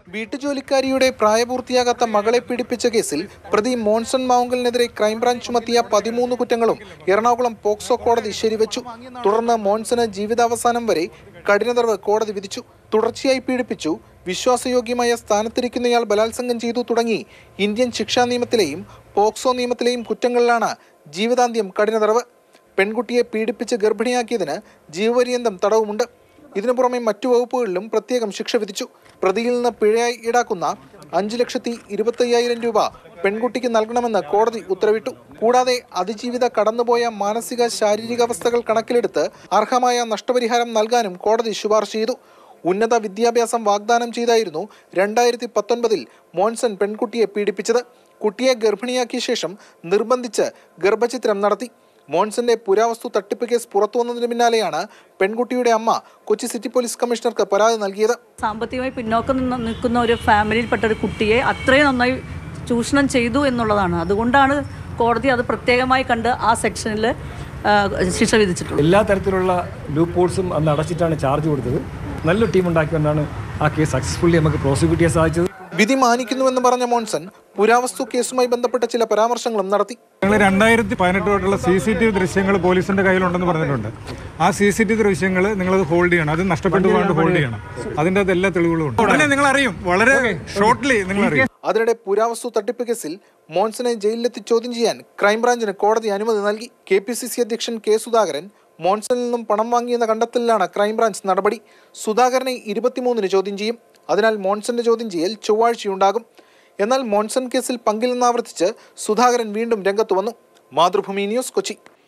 വീട്ടുജോലിക്കാരിയുടെ പ്രായപൂർത്തിയാകാത്ത മകളെ പീഡിപ്പിച്ച കേസിൽ പ്രതി മോൺസൺ മാവുങ്കലിനെതിരെ ക്രൈംബ്രാഞ്ച് ചുമത്തിയ പതിമൂന്ന് കുറ്റങ്ങളും എറണാകുളം പോക്സോ കോടതി ശരിവെച്ചു തുടർന്ന് മോൺസന് ജീവിതാവസാനം വരെ കഠിനതടവ് കോടതി വിധിച്ചു തുടർച്ചയായി പീഡിപ്പിച്ചു വിശ്വാസയോഗ്യമായ സ്ഥാനത്തിരിക്കുന്നയാൾ ബലാത്സംഗം ചെയ്തു തുടങ്ങി ഇന്ത്യൻ ശിക്ഷാ നിയമത്തിലെയും പോക്സോ നിയമത്തിലെയും കുറ്റങ്ങളിലാണ് ജീവിതാന്ത്യം കഠിനതടവ് പെൺകുട്ടിയെ പീഡിപ്പിച്ച് ഗർഭിണിയാക്കിയതിന് ജീവപര്യന്തം തടവുമുണ്ട് ഇതിനു പുറമെ മറ്റു വകുപ്പുകളിലും പ്രത്യേകം ശിക്ഷ വിധിച്ചു പ്രതിയിൽ നിന്ന് പിഴയായി ഈടാക്കുന്ന അഞ്ചു ലക്ഷത്തി ഇരുപത്തയ്യായിരം രൂപ പെൺകുട്ടിക്ക് നൽകണമെന്ന് കോടതി ഉത്തരവിട്ടു കൂടാതെ അതിജീവിത കടന്നുപോയ മാനസിക ശാരീരികാവസ്ഥകൾ കണക്കിലെടുത്ത് അർഹമായ നഷ്ടപരിഹാരം നൽകാനും കോടതി ശുപാർശ ചെയ്തു ഉന്നത വിദ്യാഭ്യാസം വാഗ്ദാനം ചെയ്തായിരുന്നു രണ്ടായിരത്തി പത്തൊൻപതിൽ മോൻസൺ പെൺകുട്ടിയെ പീഡിപ്പിച്ചത് കുട്ടിയെ ഗർഭിണിയാക്കിയ ശേഷം നിർബന്ധിച്ച് ഗർഭചിത്രം നടത്തി മോൺസന്റെ പുരാവസ്തു തട്ടിപ്പ് കേസ് പുറത്തു വന്നതിന് പിന്നാലെയാണ് പെൺകുട്ടിയുടെ അമ്മ കൊച്ചി സിറ്റി പോലീസ് കമ്മീഷണർക്ക് പരാതി നൽകിയത് സാമ്പത്തികമായി പിന്നോക്കം നിന്ന് നിൽക്കുന്ന ഒരു ഫാമിലിയിൽപ്പെട്ട ഒരു കുട്ടിയെ അത്രയും നന്നായി ചൂഷണം ചെയ്തു എന്നുള്ളതാണ് അതുകൊണ്ടാണ് കോടതി അത് പ്രത്യേകമായി കണ്ട് ആ സെക്ഷനിൽ ശിക്ഷ വിധിച്ചിട്ടുള്ളത് എല്ലാ തരത്തിലുള്ള ലൂപ്പ് ഹോൾസും അന്ന് അടച്ചിട്ടാണ് ചാർജ് കൊടുത്തത് നല്ലൊരു ടീം ഉണ്ടാക്കിക്കൊണ്ടാണ് ആ കേസ് സക്സസ്ഫുള്ളി നമുക്ക് പ്രോസിക്യൂട്ട് ചെയ്യാൻ സാധിച്ചത് വിധി മാനിക്കുന്നുവെന്ന് പറഞ്ഞ മോൺസൺ പുരാവസ്തു കേസുമായി ബന്ധപ്പെട്ട ചില പരാമർശങ്ങളും നടത്തി ഞങ്ങൾ രണ്ടായിരത്തി പതിനെട്ട് തൊട്ടുള്ള സി സി ടി വി ദൃശ്യങ്ങൾ പോലീസിന്റെ കയ്യിലുണ്ടെന്ന് പറഞ്ഞിട്ടുണ്ട് ആ സി സി ടി വി ദൃശ്യങ്ങൾ നിങ്ങളത് ഹോൾഡ് ചെയ്യണം അത് നഷ്ടപ്പെട്ടു പോകാണ്ട് ഹോൾഡ് ചെയ്യണം അതിന്റെ അത് എല്ലാ തെളിവുകളും ഉണ്ട് ഉടനെ നിങ്ങൾ അറിയും വളരെ ഷോർട്ട്ലി നിങ്ങൾ അറിയും അതിനിടെ പുരാവസ്തു തട്ടിപ്പ് കേസിൽ മോൺസനെ ജയിലിലെത്തി ചോദ്യം ചെയ്യാൻ ക്രൈംബ്രാഞ്ചിന് കോടതി അനുമതി നൽകി കെ പി സി സി അധ്യക്ഷൻ കെ സുധാകരൻ മോൺസണിൽ നിന്നും പണം വാങ്ങിയെന്ന കണ്ടെത്തലിലാണ് ക്രൈംബ്രാഞ്ച് നടപടി സുധാകരനെ ഇരുപത്തിമൂന്നിന് ചോദ്യം ചെയ്യും അതിനാൽ മോൺസന്റെ ചോദ്യം ചെയ്യൽ ചൊവ്വാഴ്ചയുണ്ടാകും എന്നാൽ മോൺസൺ കേസിൽ പങ്കില്ലെന്നാവർത്തിച്ച് സുധാകരൻ വീണ്ടും രംഗത്ത് വന്നു മാതൃഭൂമി ന്യൂസ് കൊച്ചി